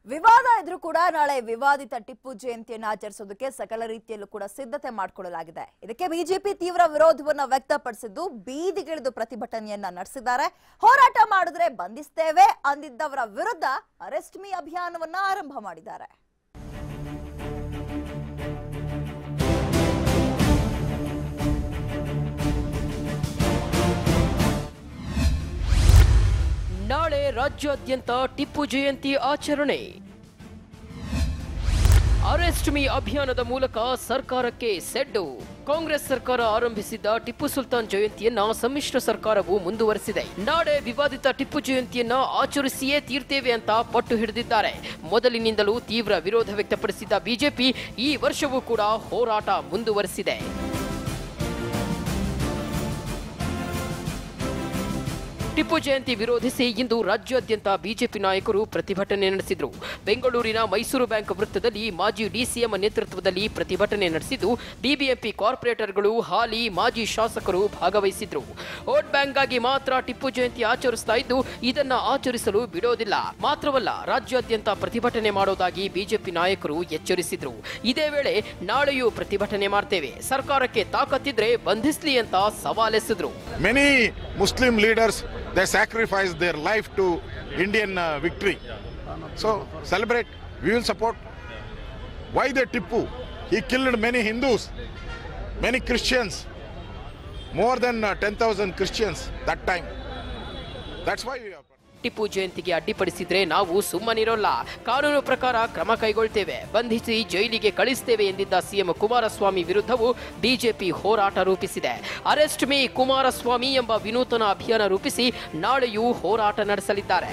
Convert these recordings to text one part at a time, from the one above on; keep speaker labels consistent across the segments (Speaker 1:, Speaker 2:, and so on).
Speaker 1: ವಿವಾದ ಇದ್ರೂ ಕೂಡ ನಾಳೆ ವಿವಾದಿತ ಟಿಪ್ಪು ಜಯಂತಿಯನ್ನು ಆಚರಿಸೋದಕ್ಕೆ ಸಕಲ ರೀತಿಯಲ್ಲೂ ಕೂಡ ಸಿದ್ಧತೆ ಮಾಡಿಕೊಳ್ಳಲಾಗಿದೆ ಇದಕ್ಕೆ ಬಿಜೆಪಿ ತೀವ್ರ ವಿರೋಧವನ್ನ ವ್ಯಕ್ತಪಡಿಸಿದ್ದು ಬೀದಿಗಿಳಿದು ಪ್ರತಿಭಟನೆಯನ್ನ ನಡೆಸಿದ್ದಾರೆ ಹೋರಾಟ ಮಾಡಿದ್ರೆ ಬಂಧಿಸ್ತೇವೆ ಅಂದಿದ್ದವರ ವಿರುದ್ಧ ಅರೆಸ್ಟ್ ಮೀ ಅಭಿಯಾನವನ್ನ ಆರಂಭ ಮಾಡಿದ್ದಾರೆ
Speaker 2: ನಾಳೆ ರಾಜ್ಯಾದ್ಯಂತ ಟಿಪ್ಪು ಜಯಂತಿ ಆಚರಣೆ ಅರೆಸ್ಟ್ ಮೀ ಅಭಿಯಾನದ ಮೂಲಕ ಸರ್ಕಾರಕ್ಕೆ ಸೆಡ್ಡು ಕಾಂಗ್ರೆಸ್ ಸರ್ಕಾರ ಆರಂಭಿಸಿದ್ದ ಟಿಪ್ಪು ಸುಲ್ತಾನ್ ಜಯಂತಿಯನ್ನ ಸಮ್ಮಿಶ್ರ ಸರ್ಕಾರವು ಮುಂದುವರೆಸಿದೆ ನಾಳೆ ವಿವಾದಿತ ಟಿಪ್ಪು ಜಯಂತಿಯನ್ನ ಆಚರಿಸಿಯೇ ತೀರ್ತೇವೆ ಅಂತ ಪಟ್ಟು ಹಿಡಿದಿದ್ದಾರೆ ಮೊದಲಿನಿಂದಲೂ ತೀವ್ರ ವಿರೋಧ ವ್ಯಕ್ತಪಡಿಸಿದ್ದ ಬಿಜೆಪಿ ಈ ವರ್ಷವೂ ಕೂಡ ಹೋರಾಟ ಮುಂದುವರೆಸಿದೆ ಟಿಪ್ಪು ಜಯಂತಿ ವಿರೋಧಿಸಿ ಇಂದು ರಾಜ್ಯಾದ್ಯಂತ ಬಿಜೆಪಿ ನಾಯಕರು ಪ್ರತಿಭಟನೆ ನಡೆಸಿದರು ಬೆಂಗಳೂರಿನ ಮೈಸೂರು ಬ್ಯಾಂಕ್ ವೃತ್ತದಲ್ಲಿ ಮಾಜಿ ಡಿಸಿಎಂ ನೇತೃತ್ವದಲ್ಲಿ ಪ್ರತಿಭಟನೆ ನಡೆಸಿದ್ದು ಬಿಬಿಎಂಪಿ ಕಾರ್ಪೊರೇಟರ್ಗಳು ಹಾಲಿ ಮಾಜಿ ಶಾಸಕರು ಭಾಗವಹಿಸಿದ್ರು ವೋಟ್ ಬ್ಯಾಂಕ್ಗಾಗಿ ಮಾತ್ರ ಟಿಪ್ಪು ಜಯಂತಿ ಆಚರಿಸ್ತಾ ಇದ್ದು ಇದನ್ನ ಆಚರಿಸಲು ಬಿಡೋದಿಲ್ಲ ಮಾತ್ರವಲ್ಲ ರಾಜ್ಯಾದ್ಯಂತ ಪ್ರತಿಭಟನೆ ಮಾಡೋದಾಗಿ ಬಿಜೆಪಿ ನಾಯಕರು ಎಚ್ಚರಿಸಿದ್ರು ಇದೇ ವೇಳೆ ನಾಳೆಯೂ ಪ್ರತಿಭಟನೆ ಮಾಡ್ತೇವೆ ಸರ್ಕಾರಕ್ಕೆ ತಾಕತ್ತಿದ್ರೆ ಬಂಧಿಸ್ಲಿ ಅಂತ ಸವಾಲೆಸೆದ್ರು
Speaker 3: Many Muslim leaders they sacrificed their life to Indian uh, victory. So celebrate. We will support. Why the Tippu? He killed many Hindus, many Christians, more than uh, 10,000 Christians that time. That's why we are.
Speaker 2: Tipu ಜಯಂತಿಗೆ ಅಡ್ಡಿಪಡಿಸಿದ್ರೆ ನಾವು ಸುಮ್ಮನಿರೋಲ್ಲ ಕಾನೂನು ಪ್ರಕಾರ ಕ್ರಮ ಕೈಗೊಳ್ತೇವೆ ಬಂಧಿಸಿ ಜೈಲಿಗೆ ಕಳಿಸ್ತೇವೆ ಎಂದಿದ್ದ CM Kumaraswamy ವಿರುದ್ಧವೂ BJP ಹೋರಾಟ ರೂಪಿಸಿದೆ ಅರೆಸ್ಟ್ ಮೀ ಕುಮಾರಸ್ವಾಮಿ ಎಂಬ ವಿನೂತನ ಅಭಿಯಾನ ರೂಪಿಸಿ ನಾಳೆಯೂ ಹೋರಾಟ ನಡೆಸಲಿದ್ದಾರೆ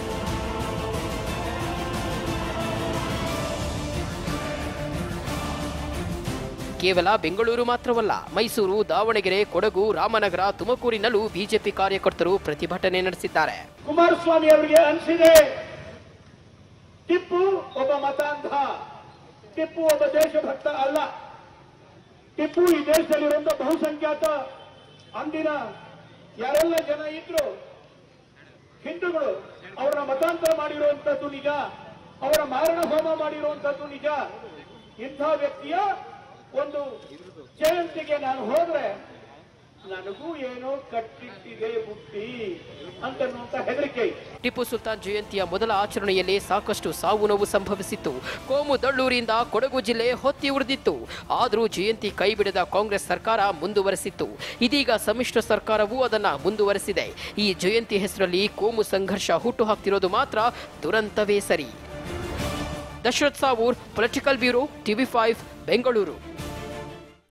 Speaker 2: ಕೇವಲ ಬೆಂಗಳೂರು ಮಾತ್ರವಲ್ಲ ಮೈಸೂರು ದಾವಣಗೆರೆ ಕೊಡಗು ರಾಮನಗರ ತುಮಕೂರಿನಲ್ಲೂ ಬಿಜೆಪಿ ಕಾರ್ಯಕರ್ತರು ಪ್ರತಿಭಟನೆ ನಡೆಸಿದ್ದಾರೆ
Speaker 4: ಕುಮಾರಸ್ವಾಮಿ ಅವರಿಗೆ ಅನಿಸಿದೆ ಟಿಪ್ಪು ಒಬ್ಬ ಮತಾಂಧ ಟಿಪ್ಪು ಒಬ್ಬ ದೇಶಭಕ್ತ ಅಲ್ಲ ಟಿಪ್ಪು ಈ ದೇಶದಲ್ಲಿರುವಂತ ಬಹುಸಂಖ್ಯಾತ ಅಂದಿನ ಯಾರೆಲ್ಲ ಜನ ಇದ್ರು ಹಿಂದೂಗಳು ಅವರನ್ನ ಮತಾಂತರ ಮಾಡಿರುವಂತದ್ದು ನಿಜ ಅವರ ಮಾರಣ ಹೋಮ ಮಾಡಿರುವಂತದ್ದು ನಿಜ ಇಂಥ ವ್ಯಕ್ತಿಯ ಒಂದು ಜಯಂತಿಗೆ ನಾನು ಹೋದ್ರೆ ನನಗೂ ಏನೋ ಕಟ್ಟಿಟ್ಟಿದೆ ಬುದ್ಧಿ ಅಂತನ್ನುವಂತ ಹೆದರಿಕೆ
Speaker 2: ಟಿಪ್ಪು ಸುಲ್ತಾನ್ ಜಯಂತಿಯ ಮೊದಲ ಆಚರಣೆಯಲ್ಲಿ ಸಾಕಷ್ಟು ಸಾವು ನೋವು ಸಂಭವಿಸಿತ್ತು ಕೋಮು ದಳ್ಳೂರಿಯಿಂದ ಕೊಡಗು ಜಿಲ್ಲೆ ಹೊತ್ತಿ ಉಳಿದಿತ್ತು ಆದರೂ ಜಯಂತಿ ಕೈಬಿಡದ ಕಾಂಗ್ರೆಸ್ ಸರ್ಕಾರ ಮುಂದುವರೆಸಿತ್ತು ಇದೀಗ ಸಮ್ಮಿಶ್ರ ಸರ್ಕಾರವೂ ಅದನ್ನ ಮುಂದುವರೆಸಿದೆ ಈ ಜಯಂತಿ ಹೆಸರಲ್ಲಿ ಕೋಮು ಸಂಘರ್ಷ ಹುಟ್ಟುಹಾಕ್ತಿರೋದು ಮಾತ್ರ ದುರಂತವೇ ಸರಿ Dasharath Savoor political bureau TV five Bengaluru